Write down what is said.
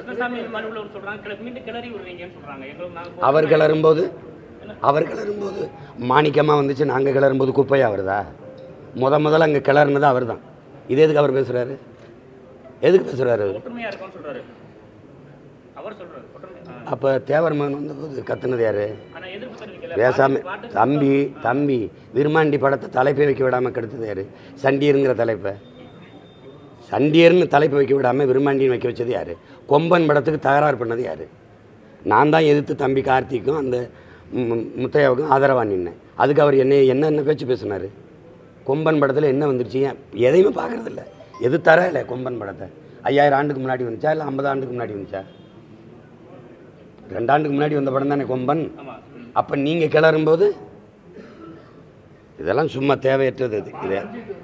கிருஷ்ணசாமி மனுவில் ஒரு சொல்றாங்க கிள- மீண்டும் கிளறி விடுறீங்கன்னு சொல்றாங்க எங்களுக்கு நாங்க அவர் கிளறும்போது அவர் கிளறும்போது மாணிக்கமாக வந்துச்சு நாங்கள் கிளறும்போது குப்பையாக வருதா முத முதல்ல அங்கே கிளறுனது அவர் தான் இது எதுக்கு அவர் பேசுகிறாரு எதுக்கு பேசுகிறாரு அவர் ஒற்றுமையா இருக்கும்னு சொல்றாரு அவர் சொல்றாரு ஒற்றுமை ஆ. அப்போ தேவர் மகன் வந்தபோது கத்துனது யாரு ஆனா எதிர்ப்பு தெரிவிக்கல பேசாம பாட்டு- தம்பி தம்பி விருமாண்டி படத்தை தலைப்பை வைக்க விடாமல் கெடுத்தது யாரு சண்டியருங்கிற தலைப்பை சண்டியர்னு தலைப்பை வைக்க விடாமல் விருமாண்டின்னு வைக்க வச்சது யாரு கொம்பன் படத்துக்கு தகராறு பண்ணது யாரு நான் தான் எதிர்த்து தம்பி கார்த்திக்கும் அந்த ம், ம், முத்தையாவுக்கும் ஆதரவா நின்னேன் அதுக்கு அவர் என்ன என்ன என்ன பேச்சு பேசினார் கொம்பன் படத்தில் என்ன வந்துருச்சு ஏன் எதையுமே பார்க்கறதில்ல எது தர இல்லை கொம்பன் படத்தை ஐயாயிரம் ஆண்டுக்கு முன்னாடி வந்துச்சா இல்லை ஐம்பது ஆண்டுக்கு முன்னாடி வந்துச்சா ரெண்டாண்டுக்கு முன்னாடி வந்த படம் தானே கொம்பன் ஆமா ம். அப்போ நீங்கள் கிளறும்போது இதெல்லாம் சும்மா தேவையற்றது இது இது